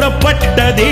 புறப்பட்டதே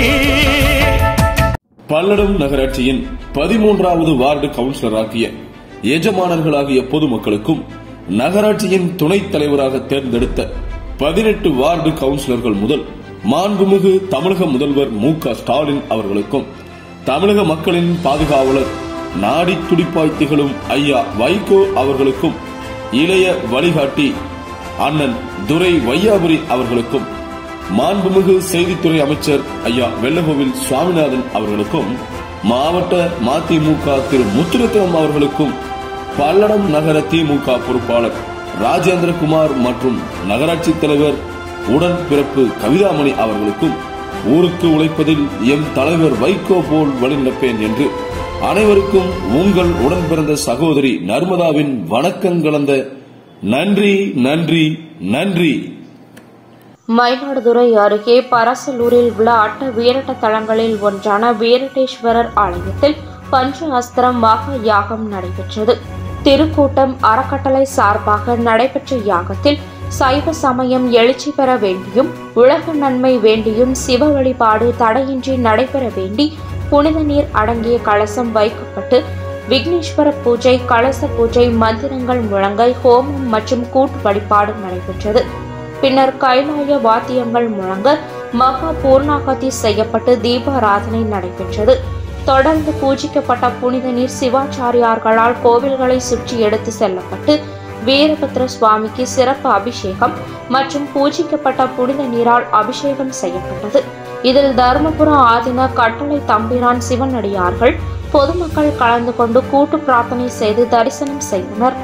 பல்லடம் நகராட்சியின் பதிமூன்றாவது வார்டு கவுன்சிலராகிய எஜமானர்களாகிய பொதுமக்களுக்கும் நகராட்சியின் துணைத் தலைவராக தேர்ந்தெடுத்த பதினெட்டு வார்டு கவுன்சிலர்கள் முதல் மாண்புமிகு தமிழக முதல்வர் மு க ஸ்டாலின் அவர்களுக்கும் தமிழக மக்களின் பாதுகாவலர் நாடி துடிப்பாய் திகழும் ஐயா வைகோ அவர்களுக்கும் இளைய வழிகாட்டி அண்ணன் துரை வையாபுரி அவர்களுக்கும் மாண்புமிகு செய்தித்துறை அமைச்சர் ஐயா வெள்ளகோவில் சுவாமிநாதன் அவர்களுக்கும் மாவட்ட மதிமுக திரு முத்துரத்னம் அவர்களுக்கும் பல்லடம் நகர திமுக பொறுப்பாளர் ராஜேந்திரகுமார் மற்றும் நகராட்சி தலைவர் உடன் பிறப்பு கவிதாமணி அவர்களுக்கும் ஊருக்கு உழைப்பதில் எம் தலைவர் வைகோ போல் வழிநடப்பேன் என்று அனைவருக்கும் உங்கள் உடன் பிறந்த சகோதரி நர்மதாவின் வணக்கம் கலந்த நன்றி நன்றி நன்றி மயிலாடுதுறை அருகே பரசலூரில் உள்ள அட்ட வீரட்ட தலங்களில் ஒன்றான வீரட்டேஸ்வரர் ஆலயத்தில் பஞ்ச அஸ்திரம் மாக யாகம் நடைபெற்றது திருக்கூட்டம் அறக்கட்டளை சார்பாக நடைபெற்ற யாகத்தில் சைவ சமயம் எழுச்சி பெற வேண்டியும் உலக நன்மை வேண்டியும் சிவ வழிபாடு தடையின்றி நடைபெற வேண்டி புனித நீர் அடங்கிய கலசம் வைக்கப்பட்டு விக்னேஸ்வர பூஜை கலச பூஜை மந்திரங்கள் முழங்க ஹோமம் மற்றும் கூட்டு வழிபாடு நடைபெற்றது பின்னர் கைலாய வாத்தியங்கள் முழங்க மகா பூர்ணாகதி செய்யப்பட்டு தீபாராதனை நடைபெற்றது தொடர்ந்து பூஜிக்கப்பட்ட புனித நீர் சிவாச்சாரியார்களால் கோவில்களை சுற்றி எடுத்து செல்லப்பட்டு வீரபத்ர சுவாமிக்கு சிறப்பு அபிஷேகம் மற்றும் பூஜிக்கப்பட்ட புனித நீரால் அபிஷேகம் செய்யப்பட்டது இதில் தருமபுரம் ஆதின கட்டளை தம்பிரான் சிவனடியார்கள் பொதுமக்கள் கலந்து கொண்டு கூட்டு பிரார்த்தனை செய்து தரிசனம் செய்தனர்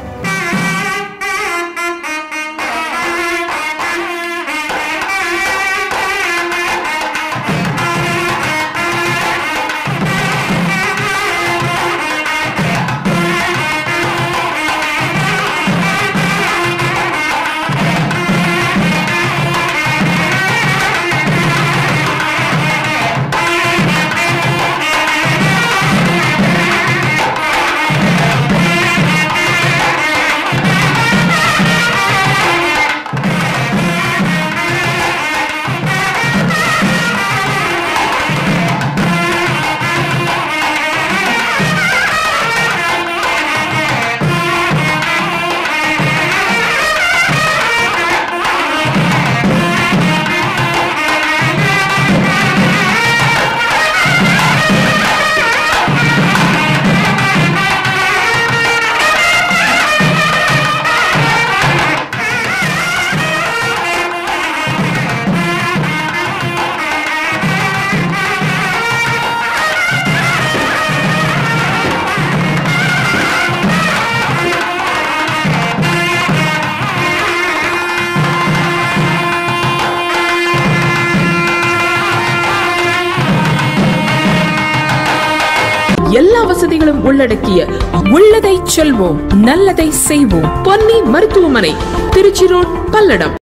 எல்லா வசதிகளும் உள்ளடக்கிய உள்ளதை செல்வோம் நல்லதை செய்வோம் பொன்னி மருத்துவமனை திருச்சி ரோட் பல்லடம்